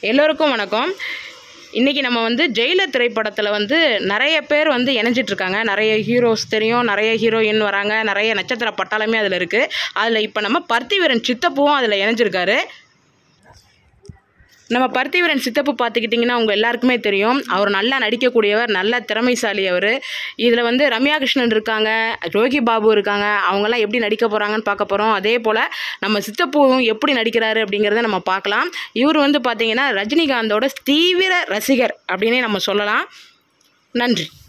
எல்லோருக்கும் வணக்கம் இன்றைக்கி நம்ம வந்து ஜெயிலர் திரைப்படத்தில் வந்து நிறைய பேர் வந்து இணைஞ்சிட்டு இருக்காங்க நிறைய ஹீரோஸ் தெரியும் நிறைய ஹீரோயின் வராங்க நிறைய நட்சத்திர பட்டாளமே அதில் இருக்குது அதில் இப்போ நம்ம பர்த்திவீரன் சித்தப்புவும் அதில் இணைஞ்சிருக்காரு நம்ம பர்த்திவீரன் சித்தப்பு பார்த்துக்கிட்டிங்கன்னா உங்கள் எல்லாருக்குமே தெரியும் அவர் நல்லா நடிக்கக்கூடியவர் நல்ல திறமைசாலி அவர் இதில் வந்து ரம்யா கிருஷ்ணன் இருக்காங்க ரோகி பாபு இருக்காங்க அவங்கெல்லாம் எப்படி நடிக்க போகிறாங்கன்னு பார்க்க போகிறோம் அதே போல் நம்ம சித்தப்புவும் எப்படி நடிக்கிறாரு அப்படிங்கிறத நம்ம பார்க்கலாம் இவர் வந்து பார்த்தீங்கன்னா ரஜினிகாந்தோட தீவிர ரசிகர் அப்படின்னே நம்ம சொல்லலாம் நன்றி